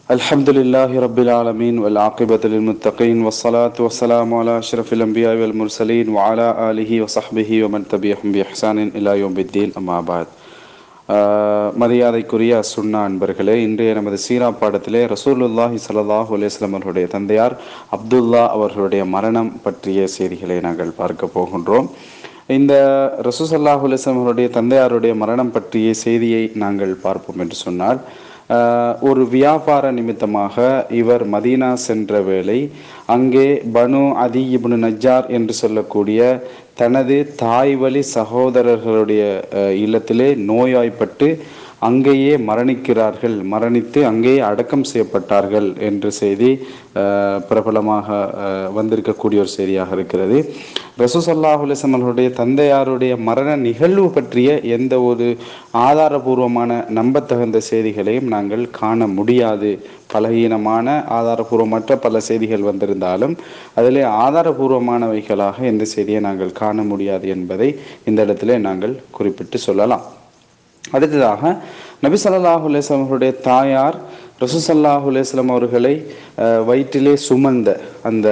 الحمد لله رب العالمين والعاقبة للمتقين والصلاة والسلام على أشرف الأنبياء والمرسلين وعلى آله وصحبه ومن تبعهم بإحسان إلى يوم الدين أما بعد ஆஹ் மரியாதைக்குரிய சுன்னா அன்பர்களே இன்றைய நமது சீரா பாடத்திலே ரசூலுல்லாஹி ஸல்லல்லாஹு அலைஹி வஸல்லம் அவர்களுடைய தந்தையார் அப்துல்லா அவர்களுடைய மரணம் பற்றிய செய்திகளை நாங்கள் பார்க்க போகின்றோம் இந்த ரசூசல்லாஹு அலிஸ்லாம் அவருடைய தந்தையாருடைய மரணம் பற்றிய செய்தியை நாங்கள் பார்ப்போம் என்று சொன்னால் ஆஹ் ஒரு வியாபார நிமித்தமாக இவர் மதீனா சென்ற வேளை அங்கே பனு அதி இப்னு நஜ்ஜார் என்று சொல்லக்கூடிய தனது தாய் வழி சகோதரர்களுடைய அஹ், இல்லத்திலே நோய்வாய்ப்பட்டு அங்கேயே மரணிக்கிறார்கள் மரணித்து அங்கேயே அடக்கம் செய்யப்பட்டார்கள் என்ற செய்தி அஹ், பிரபலமாக அஹ், வந்திருக்கக்கூடிய ஒரு செய்தியாக இருக்கிறது ரசூசல்லாஹ் அலிஸ்லாம் அவர்களுடைய தந்தையாருடைய மரண நிகழ்வு பற்றிய எந்த ஒரு ஆதாரபூர்வமான நம்பத்தகுந்த செய்திகளையும் நாங்கள் காண முடியாது பலகீனமான ஆதாரபூர்வமற்ற பல செய்திகள் வந்திருந்தாலும் அதிலே ஆதாரபூர்வமானவைகளாக எந்த செய்தியை நாங்கள் காண முடியாது என்பதை இந்த இடத்திலே நாங்கள் குறிப்பிட்டு சொல்லலாம் அடுத்ததாக நபி ஸல்லல்லாஹு அலைஹி வஸல்லம் அவர்களுடைய தாயார் ரசூசல்லாஹு அலைஹி அவர்களை அஹ், வயிற்றிலே சுமந்த அந்த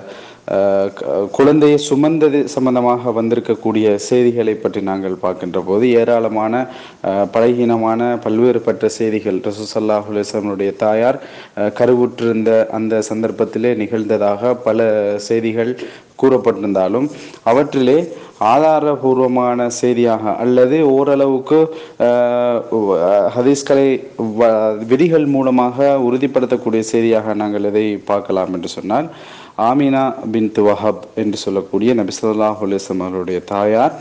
அஹ், க- குழந்தையை சுமந்தது சம்பந்தமாக வந்திருக்கக்கூடிய செய்திகளை பற்றி நாங்கள் பார்க்கின்ற போது ஏராளமான அஹ், பலகீனமான பல்வேறுபட்ட செய்திகள் ரசூசல்லாஹு அலைஹி தாயார் அஹ், கருவுற்றிருந்த அந்த சந்தர்ப்பத்திலே நிகழ்ந்ததாக பல செய்திகள் கூறப்பட்டிருந்தாலும் அவற்றிலே ஆதாரபூர்வமான செய்தியாக அல்லது ஓரளவுக்கு அஹ், வ- ஹதீஸ்களை வ- விதிகள் மூலமாக உறுதிப்படுத்தக்கூடிய செய்தியாக நாங்கள் எதை பார்க்கலாம் என்று சொன்னால் ஆமினா பின் வஹப் என்று சொல்லக்கூடிய நபி ஸல்லல்லாஹு அலைஹி வஸல்லம் அவருடைய தாயார்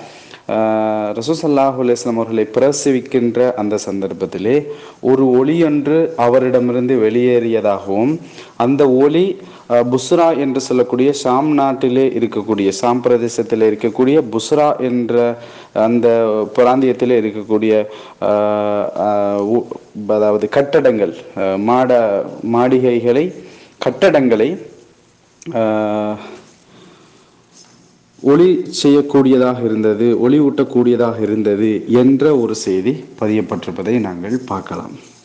ஆஹ் ரசூசல்லாஹு அலைஹிஸ்ஸலாம் அவர்களை பிரசவிக்கின்ற அந்த சந்தர்ப்பத்திலே ஒரு ஒளி ஒன்று அவரிடமிருந்து வெளியேறியதாகவும் அந்த ஒளி ஆஹ் புஸ்ரா என்று சொல்லக்கூடிய ஷாம் நாட்டிலே இருக்கக்கூடிய ஷாம் பிரதேசத்தில் இருக்கக்கூடிய புஸ்ரா என்ற அந்த பிராந்தியத்திலே இருக்கக்கூடிய ஆஹ் ஆஹ் உ- அதாவது கட்டடங்கள் ஆஹ் மாட மாளிகைகளை கட்டடங்களை ஆஹ் ஒளி செய்யக்கூடியதாக இருந்தது ஒளி ஊட்டக்கூடியதாக இருந்தது என்ற ஒரு செய்தி பதியப்பட்டிருப்பதை நாங்கள் பார்க்கலாம்